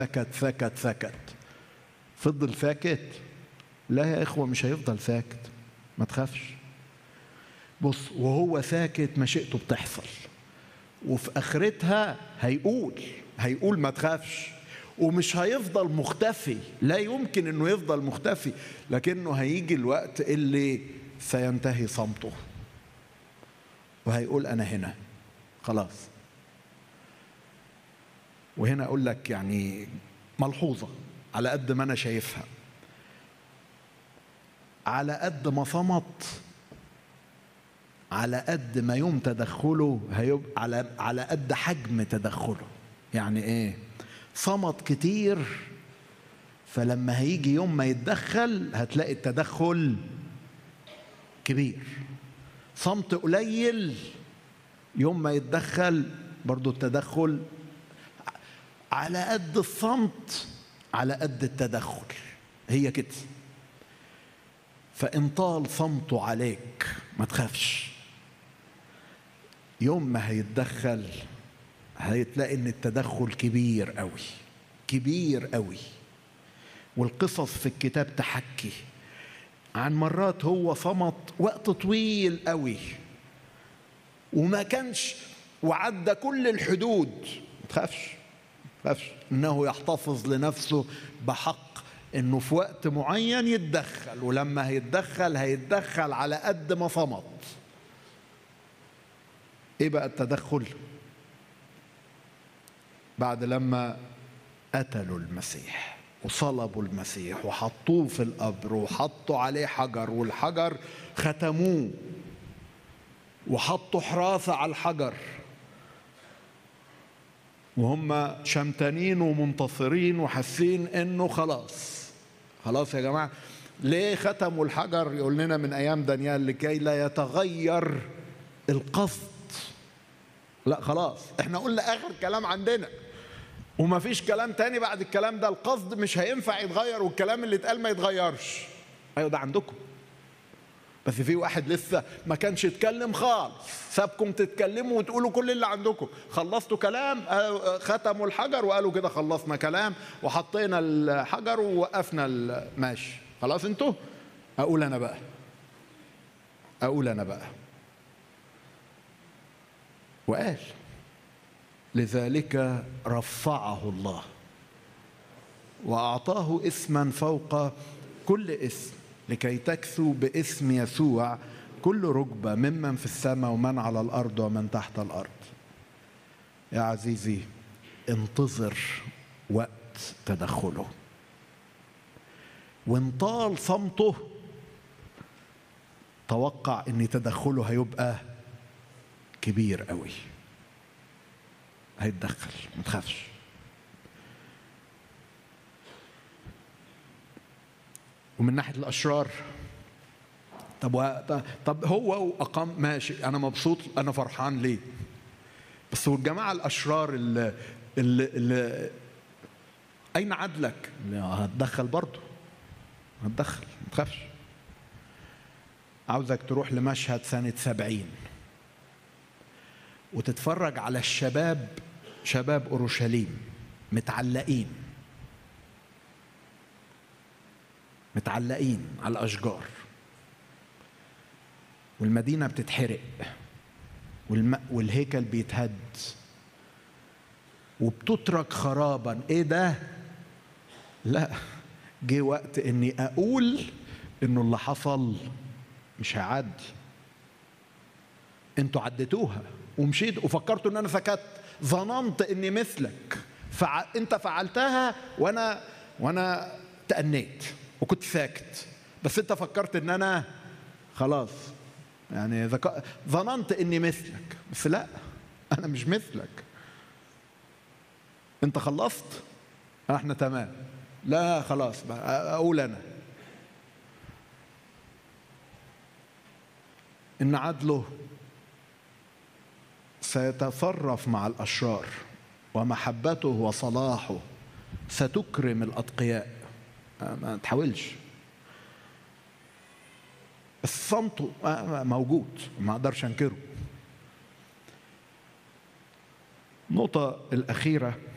سكت سكت سكت فضل ساكت لا يا اخوه مش هيفضل ساكت ما تخافش بص وهو ساكت مشيئته بتحصل وفي اخرتها هيقول هيقول ما تخافش ومش هيفضل مختفي لا يمكن انه يفضل مختفي لكنه هيجي الوقت اللي سينتهي صمته وهيقول انا هنا خلاص وهنا اقول لك يعني ملحوظه على قد ما انا شايفها على قد ما صمت على قد ما يوم تدخله هيبقى على على قد حجم تدخله يعني ايه صمت كتير فلما هيجي يوم ما يتدخل هتلاقي التدخل كبير صمت قليل يوم ما يتدخل برضو التدخل على قد الصمت على قد التدخل هي كده فإن طال صمته عليك ما تخافش يوم ما هيتدخل هتلاقي ان التدخل كبير قوي كبير قوي والقصص في الكتاب تحكي عن مرات هو صمت وقت طويل قوي وما كانش وعدى كل الحدود ما تخافش ما تخافش انه يحتفظ لنفسه بحق انه في وقت معين يتدخل ولما هيتدخل هيتدخل على قد ما صمت ايه بقى التدخل بعد لما قتلوا المسيح وصلبوا المسيح وحطوه في القبر وحطوا عليه حجر والحجر ختموه وحطوا حراسة على الحجر وهم شمتانين ومنتصرين وحاسين انه خلاص خلاص يا جماعه ليه ختموا الحجر يقول لنا من ايام دانيال لكي لا يتغير القصد لا خلاص احنا قلنا اخر كلام عندنا وما فيش كلام تاني بعد الكلام ده القصد مش هينفع يتغير والكلام اللي اتقال ما يتغيرش ايوه ده عندكم بس في واحد لسه ما كانش يتكلم خالص سابكم تتكلموا وتقولوا كل اللي عندكم خلصتوا كلام ختموا الحجر وقالوا كده خلصنا كلام وحطينا الحجر ووقفنا ماشي خلاص انتوا اقول انا بقى اقول انا بقى وقال لذلك رفعه الله واعطاه اسما فوق كل اسم لكي تكثو باسم يسوع كل ركبه ممن في السماء ومن على الارض ومن تحت الارض يا عزيزي انتظر وقت تدخله وان طال صمته توقع ان تدخله هيبقى كبير قوي هيتدخل ما تخافش ومن ناحيه الاشرار طب و... طب هو اقام ماشي انا مبسوط انا فرحان ليه بس والجماعه الاشرار اللي, اللي, اللي اين عدلك هتدخل برضه هتدخل ما تخافش عاوزك تروح لمشهد سنة سبعين وتتفرج على الشباب شباب أورشليم متعلقين متعلقين على الأشجار والمدينة بتتحرق والم... والهيكل بيتهد وبتترك خرابا ايه ده لا جه وقت اني اقول انه اللي حصل مش هيعدي انتوا عديتوها ومشيت وفكرتوا ان انا سكت ظننت اني مثلك فع... انت فعلتها وانا وانا تأنيت وكنت ساكت بس انت فكرت ان انا خلاص يعني ذك... ظننت اني مثلك بس لا انا مش مثلك انت خلصت احنا تمام لا خلاص بقى اقول انا ان عدله سيتصرف مع الاشرار ومحبته وصلاحه ستكرم الاتقياء ما تحاولش بس صمته موجود ما اقدرش انكره النقطة الأخيرة